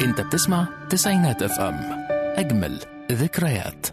انت بتسمع تسعينات اف ام اجمل ذكريات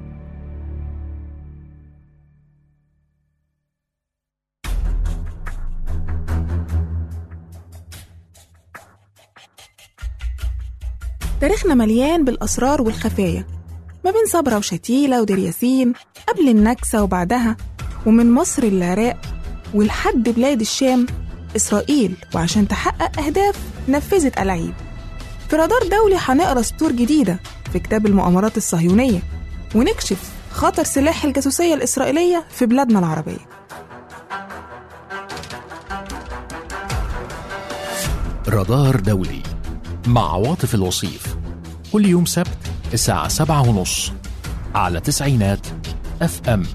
تاريخنا مليان بالأسرار والخفايا ما بين صبرا وشتيلة ودير ياسين قبل النكسة وبعدها ومن مصر للعراق ولحد بلاد الشام إسرائيل وعشان تحقق أهداف نفذت ألاعيب في رادار دولي هنقرا سطور جديدة في كتاب المؤامرات الصهيونية ونكشف خطر سلاح الجاسوسية الإسرائيلية في بلادنا العربية رادار دولي مع عواطف الوصيف كل يوم سبت الساعة سبعة ونص على تسعينات اف ام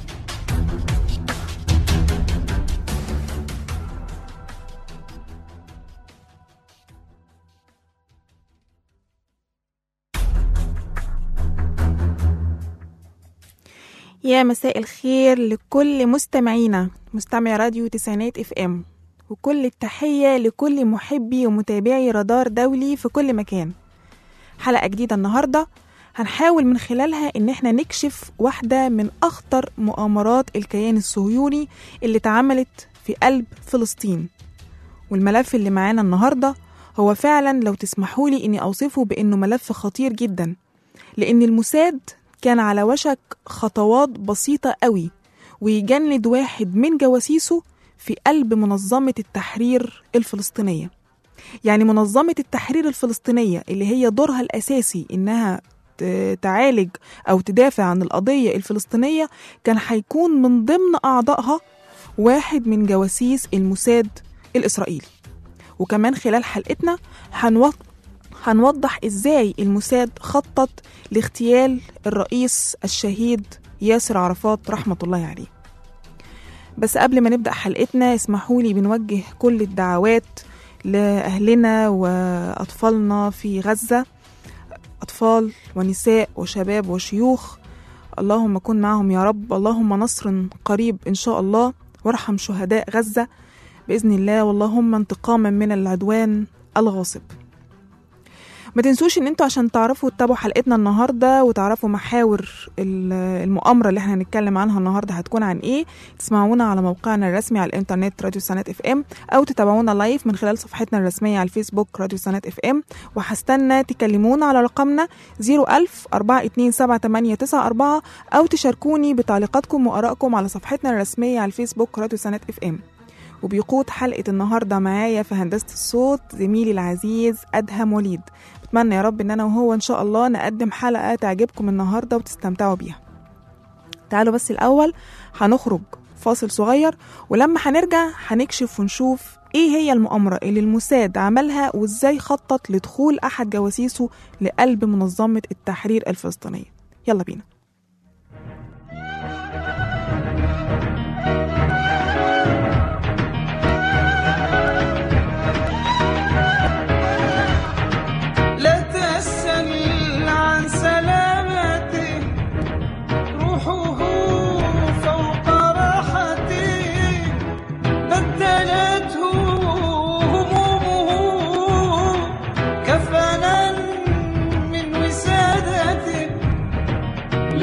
يا مساء الخير لكل مستمعينا مستمع راديو تسعينات اف ام وكل التحية لكل محبي ومتابعي رادار دولي في كل مكان حلقة جديدة النهاردة هنحاول من خلالها ان احنا نكشف واحدة من اخطر مؤامرات الكيان الصهيوني اللي اتعملت في قلب فلسطين والملف اللي معانا النهاردة هو فعلا لو تسمحولي اني اوصفه بانه ملف خطير جدا لان الموساد كان على وشك خطوات بسيطة قوي ويجند واحد من جواسيسه في قلب منظمة التحرير الفلسطينية يعني منظمة التحرير الفلسطينية اللي هي دورها الأساسي إنها ت- تعالج أو تدافع عن القضية الفلسطينية كان هيكون من ضمن أعضائها واحد من جواسيس الموساد الإسرائيلي وكمان خلال حلقتنا هنوضح هنوضح ازاي الموساد خطط لاغتيال الرئيس الشهيد ياسر عرفات رحمة الله عليه بس قبل ما نبدأ حلقتنا اسمحوا لي بنوجه كل الدعوات لأهلنا وأطفالنا في غزة أطفال ونساء وشباب وشيوخ اللهم كن معهم يا رب اللهم نصر قريب إن شاء الله وارحم شهداء غزة بإذن الله واللهم انتقاما من العدوان الغاصب ما تنسوش ان انتوا عشان تعرفوا تتابعوا حلقتنا النهارده وتعرفوا محاور ال- المؤامره اللي احنا هنتكلم عنها النهارده هتكون عن ايه تسمعونا على موقعنا الرسمي على الانترنت راديو سنات اف ام او تتابعونا لايف من خلال صفحتنا الرسميه على الفيسبوك راديو سنات اف ام وهستنى تكلمونا على رقمنا 01000 427 او تشاركوني بتعليقاتكم وارائكم على صفحتنا الرسميه على الفيسبوك راديو سنات اف ام وبيقود حلقة النهاردة معايا في هندسة الصوت زميلي العزيز أدهم وليد بتمنى يا رب إن أنا وهو إن شاء الله نقدم حلقة تعجبكم النهاردة وتستمتعوا بيها تعالوا بس الأول هنخرج فاصل صغير ولما هنرجع هنكشف ونشوف ايه هي المؤامرة اللي الموساد عملها وازاي خطط لدخول أحد جواسيسه لقلب منظمة التحرير الفلسطينية يلا بينا لا تسأل عن سلامتي روحه فوق راحتي بدلته همومه كفنا من وسادتي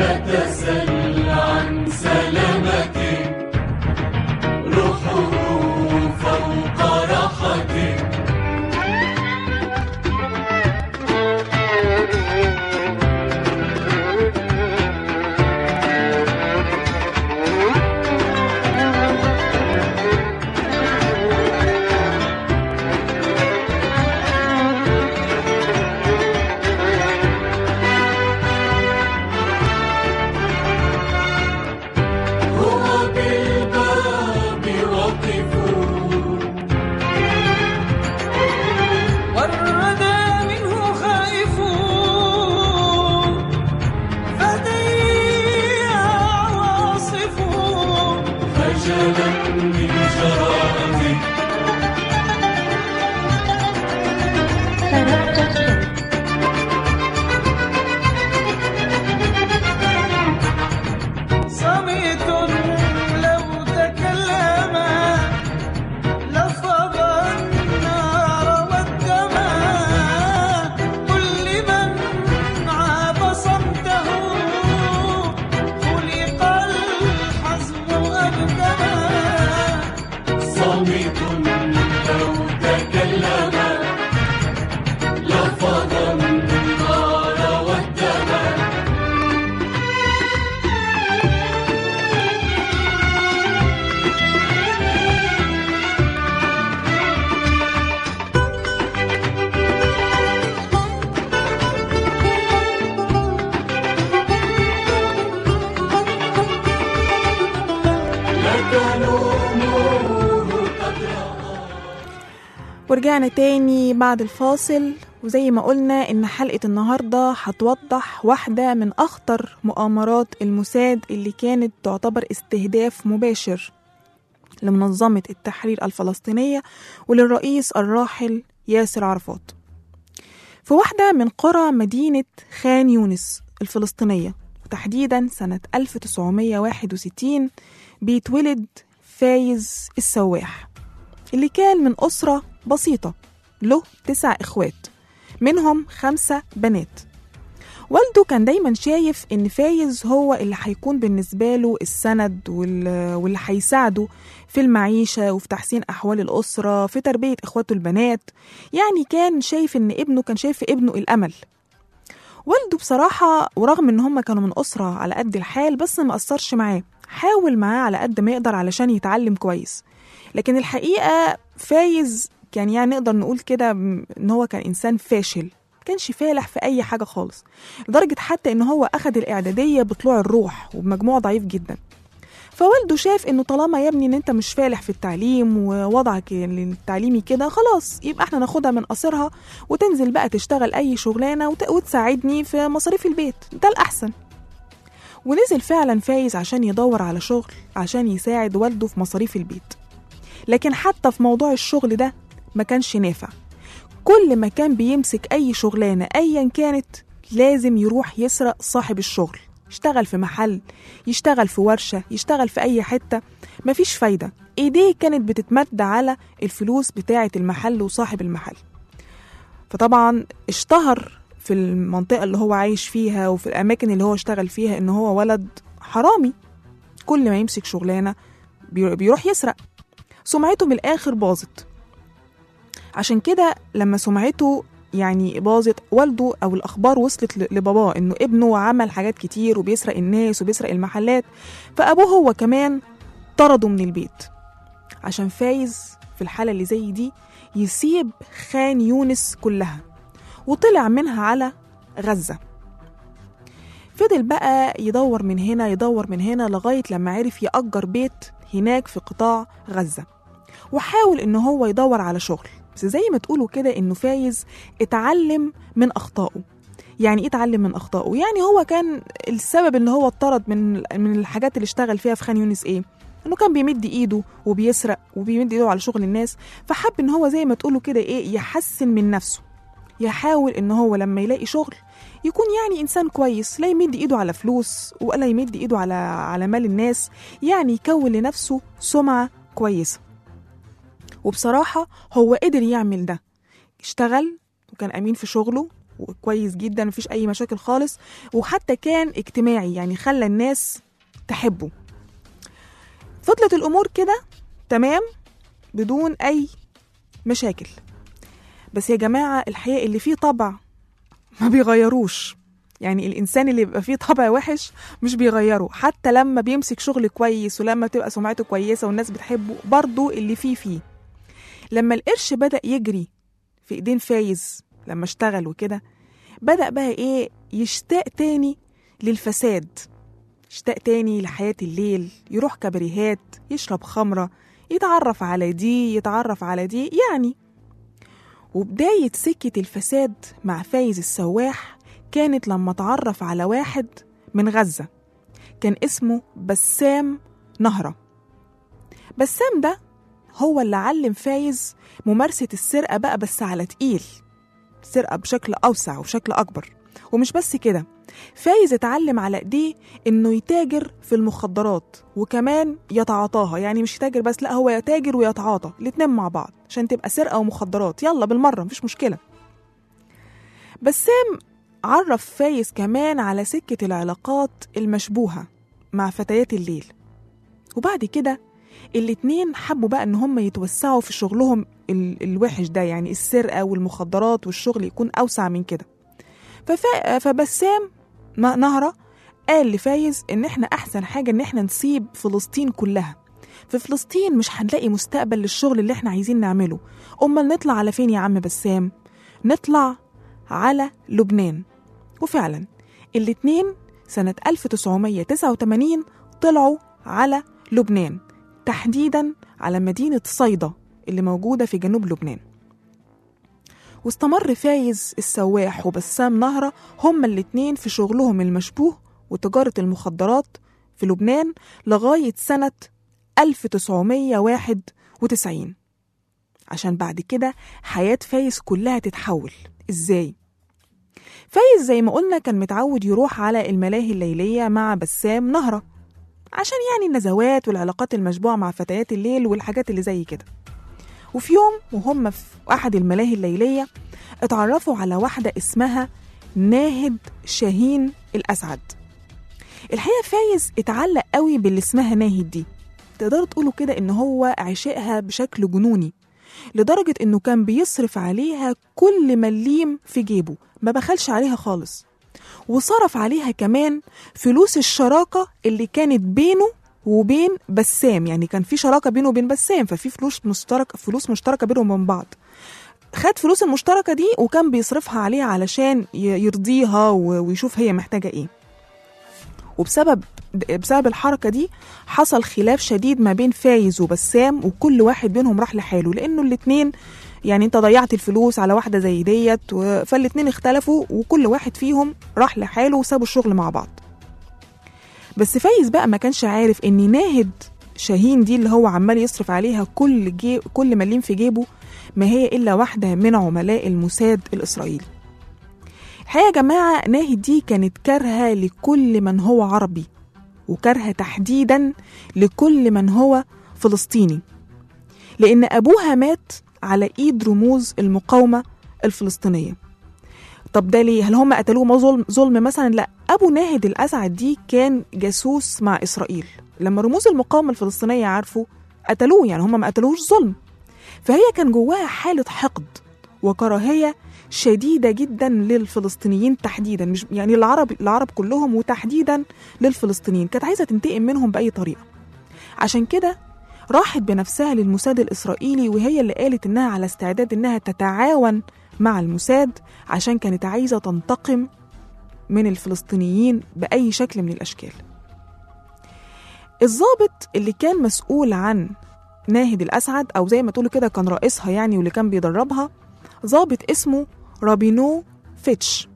لو تكلم لفظ النار والدم ورجعنا تاني بعد الفاصل وزي ما قلنا إن حلقة النهاردة هتوضح واحدة من أخطر مؤامرات الموساد اللي كانت تعتبر استهداف مباشر لمنظمة التحرير الفلسطينية وللرئيس الراحل ياسر عرفات في واحدة من قرى مدينة خان يونس الفلسطينية وتحديدا سنة 1961 بيتولد فايز السواح اللي كان من أسرة بسيطة له تسع إخوات منهم خمسة بنات والده كان دايما شايف إن فايز هو اللي هيكون بالنسبة له السند وال- واللي هيساعده في المعيشة وفي تحسين أحوال الأسرة في تربية إخواته البنات يعني كان شايف إن ابنه كان شايف في ابنه الأمل والده بصراحة ورغم إن هما كانوا من أسرة على قد الحال بس ما أثرش معاه حاول معاه على قد ما يقدر علشان يتعلم كويس لكن الحقيقة فايز كان يعني نقدر نقول كده م- إن هو كان إنسان فاشل كانش فالح في أي حاجة خالص لدرجة حتى إن هو أخد الإعدادية بطلوع الروح وبمجموع ضعيف جدا فوالده شاف إنه طالما يا ابني إن أنت مش فالح في التعليم ووضعك التعليمي كده خلاص يبقى إحنا ناخدها من قصرها وتنزل بقى تشتغل أي شغلانة وت- وتساعدني في مصاريف البيت ده الأحسن ونزل فعلا فايز عشان يدور على شغل عشان يساعد والده في مصاريف البيت لكن حتى في موضوع الشغل ده ما كانش نافع كل ما كان بيمسك أي شغلانة أيا كانت لازم يروح يسرق صاحب الشغل يشتغل في محل يشتغل في ورشة يشتغل في أي حتة مفيش فايدة إيديه كانت بتتمد على الفلوس بتاعة المحل وصاحب المحل فطبعا اشتهر في المنطقة اللي هو عايش فيها وفي الأماكن اللي هو اشتغل فيها إن هو ولد حرامي كل ما يمسك شغلانة بي- بيروح يسرق سمعته من الآخر باظت عشان كده لما سمعته يعني باظت والده أو الأخبار وصلت ل- لباباه إنه ابنه عمل حاجات كتير وبيسرق الناس وبيسرق المحلات فأبوه هو كمان طرده من البيت عشان فايز في الحالة اللي زي دي يسيب خان يونس كلها وطلع منها على غزة فضل بقى يدور من هنا يدور من هنا لغاية لما عرف يأجر بيت هناك في قطاع غزة وحاول إن هو يدور على شغل بس زي ما تقولوا كده إنه فايز اتعلم من أخطائه يعني ايه اتعلم من اخطائه يعني هو كان السبب ان هو اتطرد من من الحاجات اللي اشتغل فيها في خان يونس ايه انه كان بيمد ايده وبيسرق وبيمد ايده على شغل الناس فحب ان هو زي ما تقولوا كده ايه يحسن من نفسه يحاول ان هو لما يلاقي شغل يكون يعني انسان كويس لا يمد ايده على فلوس ولا يمد ايده على على مال الناس يعني يكون لنفسه سمعه كويسه وبصراحه هو قدر يعمل ده اشتغل وكان امين في شغله وكويس جدا مفيش اي مشاكل خالص وحتى كان اجتماعي يعني خلى الناس تحبه فضلت الامور كده تمام بدون اي مشاكل بس يا جماعه الحقيقه اللي فيه طبع ما بيغيروش يعني الانسان اللي بيبقى فيه طبع وحش مش بيغيره حتى لما بيمسك شغل كويس ولما تبقى سمعته كويسه والناس بتحبه برضه اللي فيه فيه لما القرش بدا يجري في ايدين فايز لما اشتغل وكده بدأ بقى ايه يشتاق تاني للفساد يشتاق تاني لحياة الليل يروح كبريهات يشرب خمرة يتعرف على دي يتعرف على دي يعني وبداية سكة الفساد مع فايز السواح كانت لما اتعرف على واحد من غزة كان اسمه بسام نهرة بسام ده هو اللي علم فايز ممارسة السرقة بقى بس على تقيل سرقة بشكل أوسع وبشكل أكبر ومش بس كده فايز اتعلم على ايديه انه يتاجر في المخدرات وكمان يتعاطاها يعني مش يتاجر بس لا هو يتاجر ويتعاطى الاتنين مع بعض عشان تبقى سرقة ومخدرات يلا بالمرة مفيش مشكلة بسام عرف فايز كمان على سكة العلاقات المشبوهة مع فتيات الليل وبعد كده الاتنين حبوا بقى ان هم يتوسعوا في شغلهم ال- الوحش ده يعني السرقة والمخدرات والشغل يكون أوسع من كده ففا فبسام ن- نهرة قال لفايز ان احنا احسن حاجة ان احنا نسيب فلسطين كلها في فلسطين مش هنلاقي مستقبل للشغل اللي احنا عايزين نعمله امال نطلع على فين يا عم بسام نطلع على لبنان وفعلا الاتنين سنة 1989 طلعوا على لبنان تحديدا على مدينة صيدا اللي موجودة في جنوب لبنان واستمر فايز السواح وبسام نهرة هما الاتنين في شغلهم المشبوه وتجارة المخدرات في لبنان لغاية سنة 1991 عشان بعد كده حياة فايز كلها تتحول ازاي؟ فايز زي ما قلنا كان متعود يروح على الملاهي الليلية مع بسام نهرة عشان يعني النزوات والعلاقات المشبوعة مع فتيات الليل والحاجات اللي زي كده وفي يوم وهم في أحد الملاهي الليلية اتعرفوا على واحدة اسمها ناهد شاهين الأسعد الحقيقة فايز اتعلق قوي باللي اسمها ناهد دي تقدروا تقولوا كده إن هو عشقها بشكل جنوني لدرجة إنه كان بيصرف عليها كل مليم في جيبه ما بخلش عليها خالص وصرف عليها كمان فلوس الشراكة اللي كانت بينه وبين بسام يعني كان في شراكة بينه وبين بسام ففي فلوس مشتركة فلوس مشتركة بينهم وبين بعض خد فلوس المشتركة دي وكان بيصرفها عليها علشان ي- يرضيها و- ويشوف هي محتاجة ايه وبسبب بسبب الحركة دي حصل خلاف شديد ما بين فايز وبسام وكل واحد منهم راح لحاله لأنه الاتنين يعني انت ضيعت الفلوس على واحدة زي ديت و- فالاتنين اختلفوا وكل واحد فيهم راح لحاله وسابوا الشغل مع بعض بس فايز بقى ما كانش عارف ان ناهد شاهين دي اللي هو عمال يصرف عليها كل جي كل مليم في جيبه ما هي الا واحده من عملاء الموساد الاسرائيلي الحقيقه يا جماعه ناهد دي كانت كارهه لكل من هو عربي وكارهه تحديدا لكل من هو فلسطيني لان ابوها مات على ايد رموز المقاومه الفلسطينيه طب ده ليه؟ هل هم قتلوه ظلم ظلم مثلا؟ لا، ابو ناهد الاسعد دي كان جاسوس مع اسرائيل، لما رموز المقاومه الفلسطينيه عرفوا قتلوه يعني هم ما قتلوش ظلم. فهي كان جواها حاله حقد وكراهيه شديده جدا للفلسطينيين تحديدا مش يعني العرب العرب كلهم وتحديدا للفلسطينيين، كانت عايزه تنتقم منهم باي طريقه. عشان كده راحت بنفسها للموساد الاسرائيلي وهي اللي قالت انها على استعداد انها تتعاون مع الموساد عشان كانت عايزة تنتقم من الفلسطينيين بأي شكل من الأشكال الضابط اللي كان مسؤول عن ناهد الأسعد أو زي ما تقولوا كده كان رئيسها يعني واللي كان بيدربها ضابط اسمه رابينو فيتش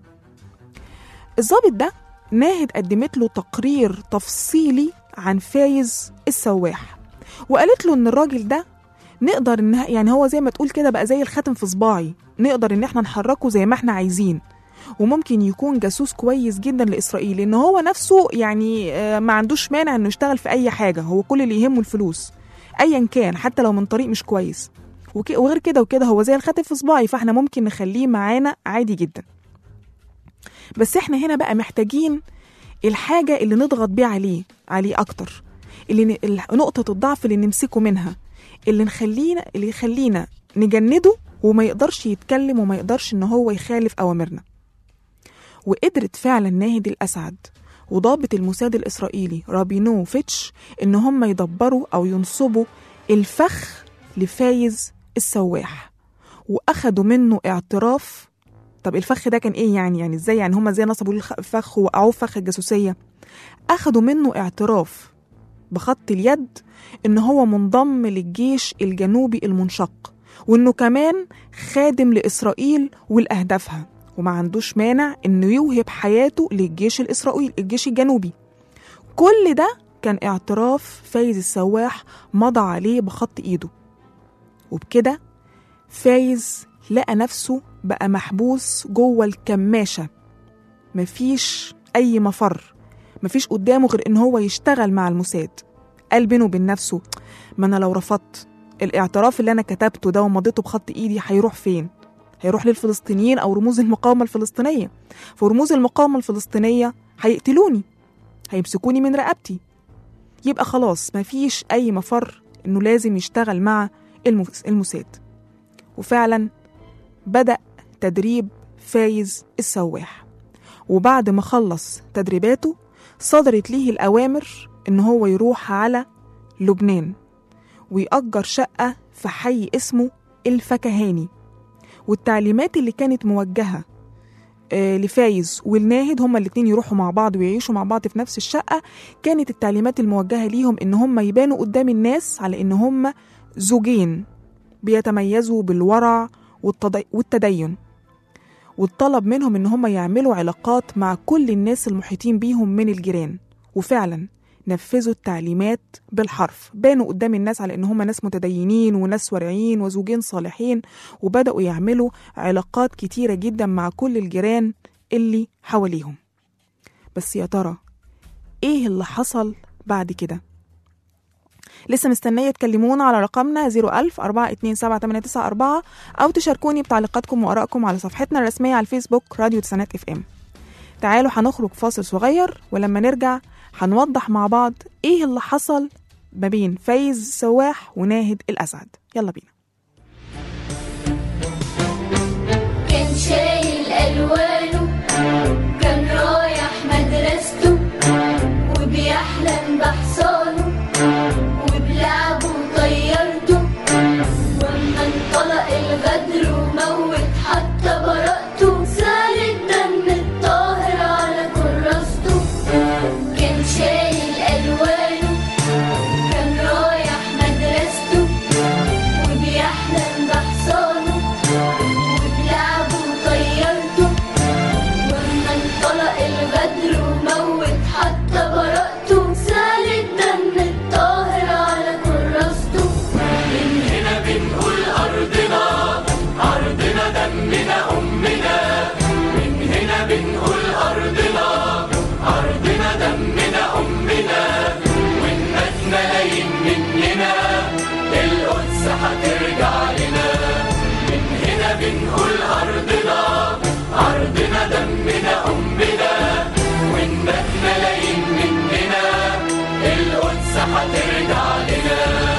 الضابط ده ناهد قدمت له تقرير تفصيلي عن فايز السواح وقالت له ان الراجل ده نقدر ان يعني هو زي ما تقول كده بقى زي الخاتم في صباعي نقدر ان احنا نحركه زي ما احنا عايزين وممكن يكون جاسوس كويس جدا لاسرائيل لان هو نفسه يعني آه، ما عندوش مانع انه يشتغل في اي حاجه هو كل اللي يهمه الفلوس ايا كان حتى لو من طريق مش كويس وك- وغير كده وكده هو زي الخاتم في صباعي فاحنا ممكن نخليه معانا عادي جدا بس احنا هنا بقى محتاجين الحاجه اللي نضغط بيها عليه عليه اكتر اللي ن- ال- نقطه الضعف اللي نمسكه منها اللي نخلينا اللي يخلينا نجنده وما يقدرش يتكلم وما يقدرش ان هو يخالف اوامرنا وقدرت فعلا ناهد الاسعد وضابط الموساد الاسرائيلي رابينو فيتش ان هم يدبروا او ينصبوا الفخ لفايز السواح واخدوا منه اعتراف طب الفخ ده كان ايه يعني يعني ازاي يعني هم ازاي نصبوا له الخ- الفخ ووقعوه في فخ الجاسوسيه اخدوا منه اعتراف بخط اليد ان هو منضم للجيش الجنوبي المنشق وانه كمان خادم لاسرائيل ولاهدافها وما عندوش مانع انه يوهب حياته للجيش الاسرائيلي الجيش الجنوبي كل ده كان اعتراف فايز السواح مضى عليه بخط ايده وبكده فايز لقى نفسه بقى محبوس جوه الكماشة مفيش أي مفر مفيش قدامه غير إن هو يشتغل مع الموساد قال بينه وبين نفسه ما أنا لو رفضت الاعتراف اللي أنا كتبته ده ومضيته بخط إيدي هيروح فين؟ هيروح للفلسطينيين أو رموز المقاومة الفلسطينية فرموز المقاومة الفلسطينية هيقتلوني هيمسكوني من رقبتي يبقى خلاص مفيش أي مفر إنه لازم يشتغل مع المس- الموساد وفعلا بدأ تدريب فايز السواح وبعد ما خلص تدريباته صدرت ليه الأوامر إن هو يروح على لبنان ويأجر شقة في حي اسمه الفكهاني والتعليمات اللي كانت موجهة آه، لفايز والناهد هما الاتنين يروحوا مع بعض ويعيشوا مع بعض في نفس الشقة كانت التعليمات الموجهة ليهم إن هما يبانوا قدام الناس على إن هما زوجين بيتميزوا بالورع والتضي- والتدين والطلب منهم إن هما يعملوا علاقات مع كل الناس المحيطين بيهم من الجيران وفعلا نفذوا التعليمات بالحرف بانوا قدام الناس على ان هم ناس متدينين وناس ورعين وزوجين صالحين وبداوا يعملوا علاقات كتيره جدا مع كل الجيران اللي حواليهم بس يا ترى ايه اللي حصل بعد كده لسه مستنية تكلمونا على رقمنا 01000 427 أو تشاركوني بتعليقاتكم وآرائكم على صفحتنا الرسمية على الفيسبوك راديو تسعينات اف ام تعالوا هنخرج فاصل صغير ولما نرجع هنوضح مع بعض ايه اللي حصل ما بين فايز سواح وناهد الأسعد يلا بينا كان شايل ألوانه كان رايح مدرسته وبيحلم بحصانه وبلعبه وطيرته واما انطلق الغدر وموت حتى براءته سال الدم الطاهر على كراسته كان شايل ألوانه كان رايح مدرسته وبيحلم بحصانه وبلعبه وطيرته واما انطلق الغدر وموت حتى براءته سال الدم الطاهر على كراسته من هنا بنقول أرضنا أرضنا دمنا أمنا من هنا بنقول أرضنا أرضنا دمنا أمنا والناس ملايين مننا القدس هترجع لنا من هنا بنقول أرضنا أرضنا دمنا أمنا والناس ملايين مننا القدس هترجع لنا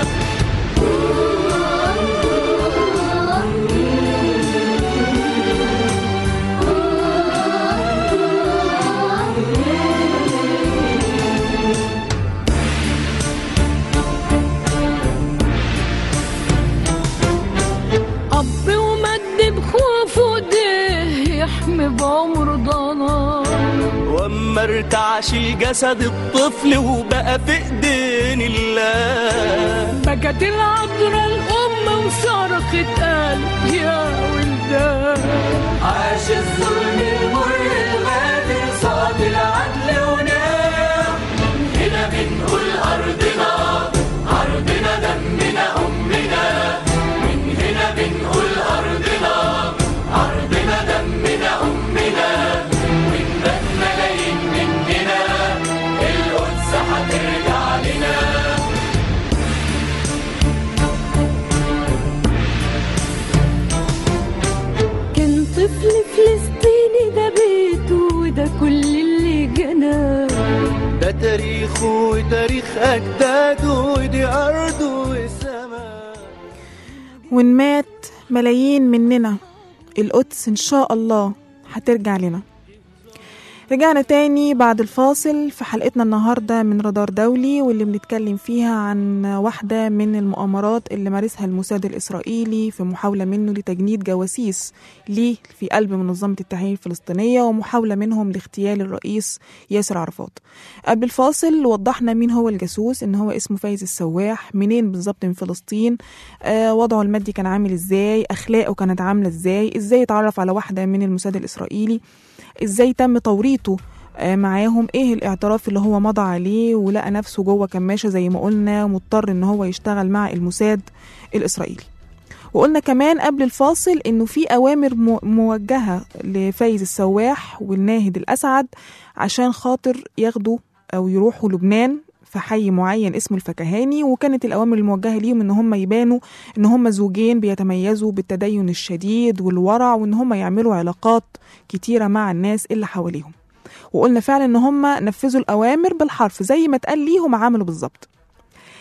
أب ومد بخوفه ده يحمي بعمر ضنا واما ارتعش جسد الطفل وبقى في ايدين الله بكت العذراء الأم وصرخت قال يا ولدان عاش الظلم المر الغادر صاد العدل ونام هنا بنقول أرضنا أرضنا دمنا أمنا من هنا بنقول أرضنا أرضنا دمنا أمنا والناس ملايين مننا القدس هترجع لنا كان طفل فلسطيني ده بيته وده كل اللي جناه ده تاريخه وتاريخ اجداده ودي ارضه وسماء وإن مات ملايين مننا القدس إن شاء الله هترجع لنا رجعنا تاني بعد الفاصل في حلقتنا النهاردة من رادار دولي واللي بنتكلم فيها عن واحدة من المؤامرات اللي مارسها الموساد الإسرائيلي في محاولة منه لتجنيد جواسيس ليه في قلب منظمة التحرير الفلسطينية ومحاولة منهم لاغتيال الرئيس ياسر عرفات قبل الفاصل وضحنا مين هو الجاسوس ان هو اسمه فايز السواح منين بالظبط من فلسطين آه وضعه المادي كان عامل ازاي اخلاقه كانت عامله ازاي ازاي اتعرف على واحده من الموساد الاسرائيلي ازاي تم توريطه آه، معاهم ايه الاعتراف اللي هو مضى عليه ولقى نفسه جوه كماشه زي ما قلنا مضطر ان هو يشتغل مع الموساد الاسرائيلي وقلنا كمان قبل الفاصل انه في اوامر مو- موجهه لفايز السواح والناهد الاسعد عشان خاطر ياخدوا او يروحوا لبنان في حي معين اسمه الفكهاني وكانت الاوامر الموجهه ليهم ان هم يبانوا ان هم زوجين بيتميزوا بالتدين الشديد والورع وان هم يعملوا علاقات كتيره مع الناس اللي حواليهم وقلنا فعلا ان هم نفذوا الاوامر بالحرف زي ما اتقال ليهم عملوا بالظبط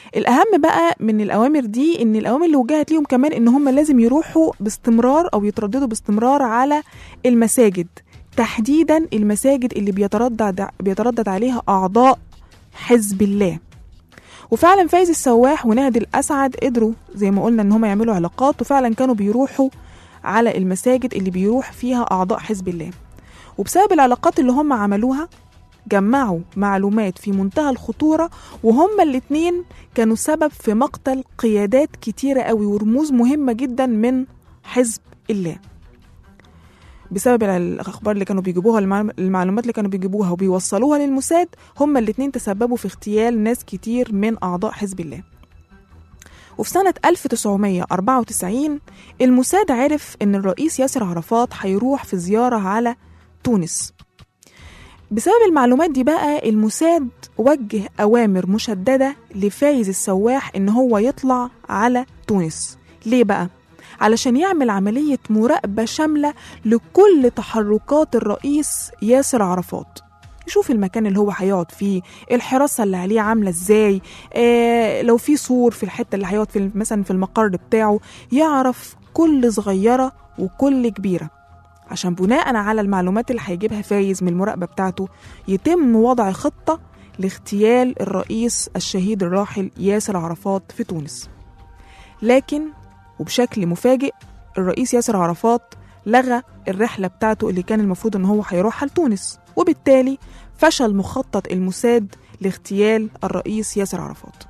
الأهم بقى من الأوامر دي إن الأوامر اللي وجهت ليهم كمان إن هم لازم يروحوا باستمرار أو يترددوا باستمرار على المساجد تحديدا المساجد اللي بيتردد بيتردد عليها أعضاء حزب الله وفعلا فايز السواح ونهد الأسعد قدروا زي ما قلنا إن هم يعملوا علاقات وفعلا كانوا بيروحوا على المساجد اللي بيروح فيها أعضاء حزب الله وبسبب العلاقات اللي هم عملوها جمعوا معلومات في منتهى الخطورة وهما الاتنين كانوا سبب في مقتل قيادات كتيرة قوي ورموز مهمة جدا من حزب الله بسبب الأخبار اللي كانوا بيجيبوها المعلوم- المعلومات اللي كانوا بيجيبوها وبيوصلوها للموساد هما الاتنين تسببوا في اغتيال ناس كتير من أعضاء حزب الله وفي سنة 1994 الموساد عرف إن الرئيس ياسر عرفات هيروح في زيارة على تونس بسبب المعلومات دي بقى الموساد وجه أوامر مشددة لفايز السواح إن هو يطلع على تونس ليه بقى؟ علشان يعمل عملية مراقبة شاملة لكل تحركات الرئيس ياسر عرفات يشوف المكان اللي هو هيقعد فيه الحراسة اللي عليه عاملة ازاي آه لو في سور في الحتة اللي هيقعد في مثلا في المقر بتاعه يعرف كل صغيرة وكل كبيرة عشان بناء على المعلومات اللي هيجيبها فايز من المراقبة بتاعته يتم وضع خطة لاغتيال الرئيس الشهيد الراحل ياسر عرفات في تونس لكن وبشكل مفاجئ الرئيس ياسر عرفات لغى الرحلة بتاعته اللي كان المفروض ان هو هيروحها لتونس وبالتالي فشل مخطط الموساد لاغتيال الرئيس ياسر عرفات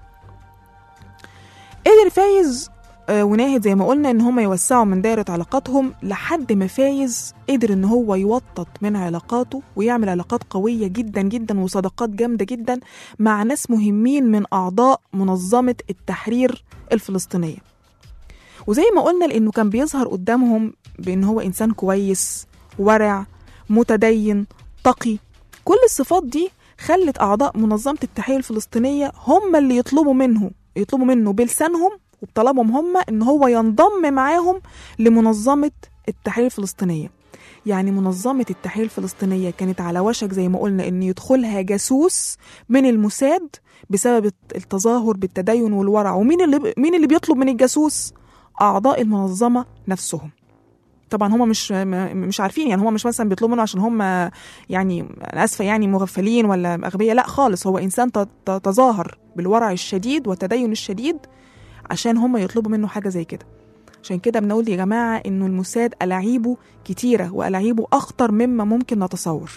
قدر فايز آه، وناهد زي ما قلنا ان هم يوسعوا من دائرة علاقاتهم لحد ما فايز قدر ان هو يوطط من علاقاته ويعمل علاقات قوية جدا جدا وصداقات جامدة جدا مع ناس مهمين من اعضاء منظمة التحرير الفلسطينية وزي ما قلنا لانه كان بيظهر قدامهم بان هو انسان كويس ورع متدين تقي كل الصفات دي خلت اعضاء منظمه التحرير الفلسطينيه هم اللي يطلبوا منه يطلبوا منه بلسانهم وبطلبهم هم ان هو ينضم معاهم لمنظمه التحرير الفلسطينيه يعني منظمة التحرير الفلسطينية كانت على وشك زي ما قلنا إن يدخلها جاسوس من الموساد بسبب التظاهر بالتدين والورع ومين اللي مين اللي بيطلب من الجاسوس؟ أعضاء المنظمة نفسهم طبعا هم مش م- مش عارفين يعني هم مش مثلا بيطلبوا منه عشان هم يعني انا اسفه يعني مغفلين ولا اغبياء لا خالص هو انسان ت- ت- تظاهر بالورع الشديد والتدين الشديد عشان هم يطلبوا منه حاجه زي كده عشان كده بنقول يا جماعه انه الموساد الاعيبه كتيره والاعيبه اخطر مما ممكن نتصور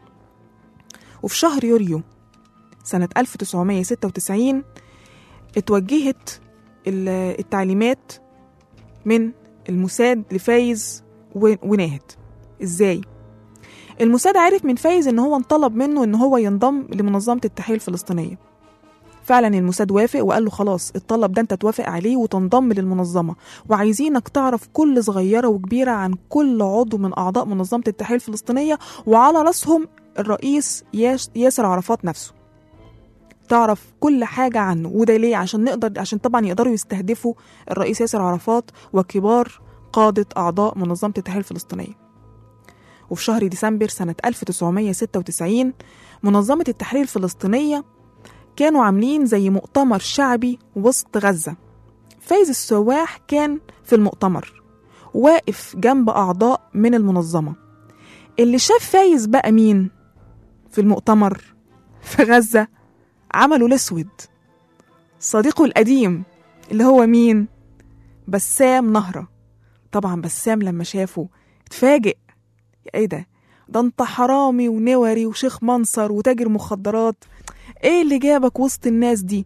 وفي شهر يوليو سنه 1996 اتوجهت ال- التعليمات من الموساد لفايز و- وناهد ازاي الموساد عرف من فايز ان هو انطلب منه ان هو ينضم لمنظمه التحرير الفلسطينيه فعلا الموساد وافق وقال له خلاص الطلب ده انت توافق عليه وتنضم للمنظمه وعايزينك تعرف كل صغيره وكبيره عن كل عضو من اعضاء منظمه التحرير الفلسطينيه وعلى راسهم الرئيس ياس- ياسر عرفات نفسه تعرف كل حاجة عنه وده ليه عشان نقدر عشان طبعا يقدروا يستهدفوا الرئيس ياسر عرفات وكبار قادة أعضاء منظمة التحرير الفلسطينية وفي شهر ديسمبر سنة 1996 منظمة التحرير الفلسطينية كانوا عاملين زي مؤتمر شعبي وسط غزة فايز السواح كان في المؤتمر واقف جنب أعضاء من المنظمة اللي شاف فايز بقى مين في المؤتمر في غزة عمله الأسود صديقه القديم اللي هو مين بسام نهرة طبعا بسام لما شافه اتفاجئ ايه ده ده انت حرامي ونوري وشيخ منصر وتاجر مخدرات ايه اللي جابك وسط الناس دي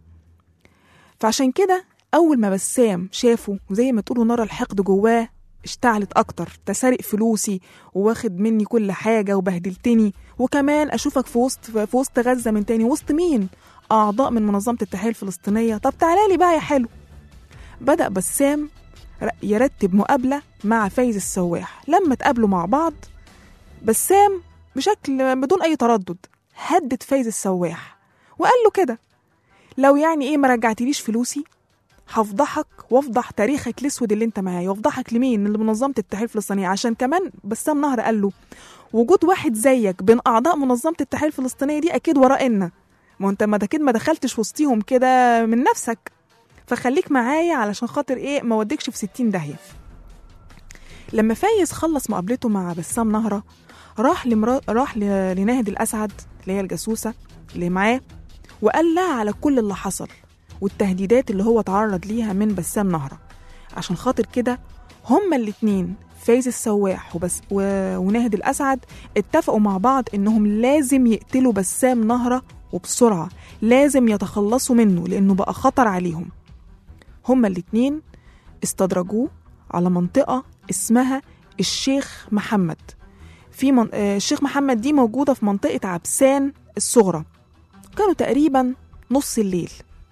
فعشان كده اول ما بسام شافه وزي ما تقولوا نار الحقد جواه اشتعلت اكتر تسرق فلوسي وواخد مني كل حاجه وبهدلتني وكمان اشوفك في وسط في وسط غزه من تاني وسط مين اعضاء من منظمه التحرير الفلسطينيه طب تعالى لي بقى يا حلو بدا بسام ر- يرتب مقابله مع فايز السواح لما اتقابلوا مع بعض بسام بشكل بدون اي تردد هدد فايز السواح وقال له كده لو يعني ايه ما رجعتليش فلوسي هفضحك وافضح تاريخك الاسود اللي انت معايا وافضحك لمين لمنظمه التحرير الفلسطينيه عشان كمان بسام نهر قال له وجود واحد زيك بين اعضاء منظمه التحرير الفلسطينيه دي اكيد ورائنا ما انت ما اكيد ما دخلتش وسطيهم كده من نفسك فخليك معايا علشان خاطر ايه ما اوديكش في 60 داهيه لما فايز خلص مقابلته مع بسام نهره راح لمرا... راح ل... لناهد الاسعد اللي هي الجاسوسه اللي معاه وقال لها على كل اللي حصل والتهديدات اللي هو تعرض ليها من بسام نهره عشان خاطر كده هما الاتنين فايز السواح وبس و... وناهد الاسعد اتفقوا مع بعض انهم لازم يقتلوا بسام نهره وبسرعه لازم يتخلصوا منه لانه بقى خطر عليهم هما الاتنين استدرجوه على منطقه اسمها الشيخ محمد في من... آه، الشيخ محمد دي موجوده في منطقه عبسان الصغرى كانوا تقريبا نص الليل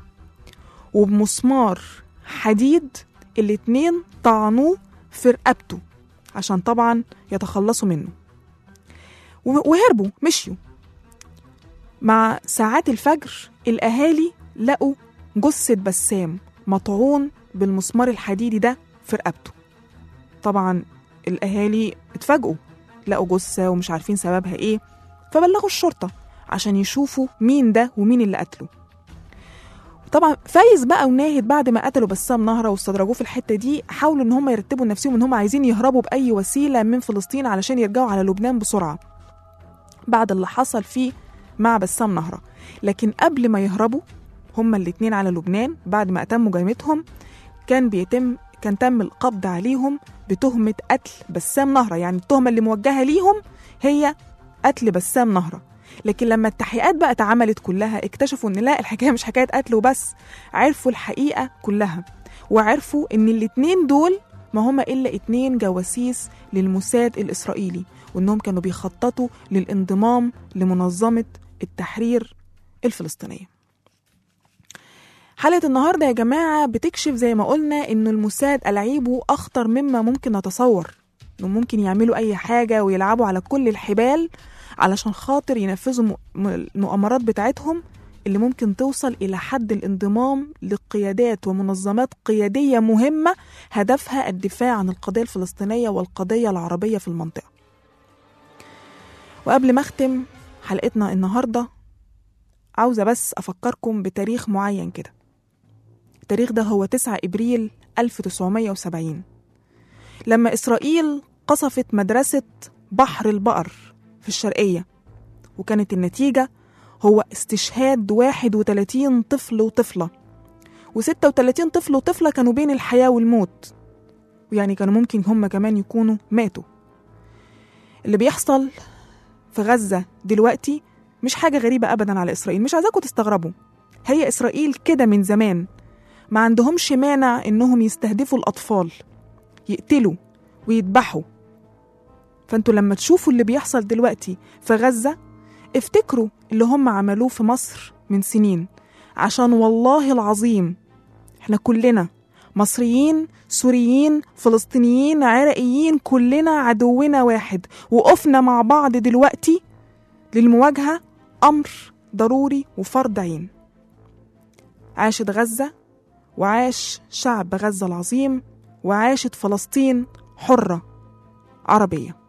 وبمسمار حديد الاتنين طعنوه في رقبته عشان طبعا يتخلصوا منه و- وهربوا مشيوا مع ساعات الفجر الأهالي لقوا جثة بسام مطعون بالمسمار الحديدي ده في رقبته طبعا الأهالي اتفاجئوا لقوا جثة ومش عارفين سببها ايه فبلغوا الشرطة عشان يشوفوا مين ده ومين اللي قتله طبعا فايز بقى وناهد بعد ما قتلوا بسام نهره واستدرجوه في الحته دي حاولوا ان هم يرتبوا نفسهم ان هم عايزين يهربوا باي وسيله من فلسطين علشان يرجعوا على لبنان بسرعه بعد اللي حصل فيه مع بسام نهره لكن قبل ما يهربوا هما الاتنين على لبنان بعد ما اتموا جريمتهم كان بيتم كان تم القبض عليهم بتهمه قتل بسام نهره يعني التهمه اللي موجهه ليهم هي قتل بسام نهره لكن لما التحقيقات بقى اتعملت كلها اكتشفوا ان لا الحكايه مش حكايه قتل وبس عرفوا الحقيقه كلها وعرفوا ان الاتنين دول ما هما الا اتنين جواسيس للموساد الاسرائيلي وانهم كانوا بيخططوا للانضمام لمنظمه التحرير الفلسطينيه حلقة النهاردة يا جماعة بتكشف زي ما قلنا إنه الموساد ألعيبه أخطر مما ممكن نتصور إنه ممكن يعملوا أي حاجة ويلعبوا على كل الحبال علشان خاطر ينفذوا م- م- المؤامرات بتاعتهم اللي ممكن توصل إلى حد الانضمام لقيادات ومنظمات قيادية مهمة هدفها الدفاع عن القضية الفلسطينية والقضية العربية في المنطقة وقبل ما أختم حلقتنا النهاردة عاوزة بس أفكركم بتاريخ معين كده التاريخ ده هو 9 إبريل 1970 لما إسرائيل قصفت مدرسة بحر البقر في الشرقية وكانت النتيجة هو استشهاد 31 طفل وطفلة و36 طفل وطفلة كانوا بين الحياة والموت ويعني كانوا ممكن هم كمان يكونوا ماتوا اللي بيحصل في غزة دلوقتي مش حاجة غريبة أبدا على إسرائيل مش عايزاكم تستغربوا هي إسرائيل كده من زمان ما عندهمش مانع إنهم يستهدفوا الأطفال يقتلوا ويذبحوا فانتوا لما تشوفوا اللي بيحصل دلوقتي في غزة افتكروا اللي هم عملوه في مصر من سنين عشان والله العظيم احنا كلنا مصريين سوريين فلسطينيين عراقيين كلنا عدونا واحد وقفنا مع بعض دلوقتي للمواجهة أمر ضروري وفرض عين عاشت غزة وعاش شعب غزة العظيم وعاشت فلسطين حرة عربية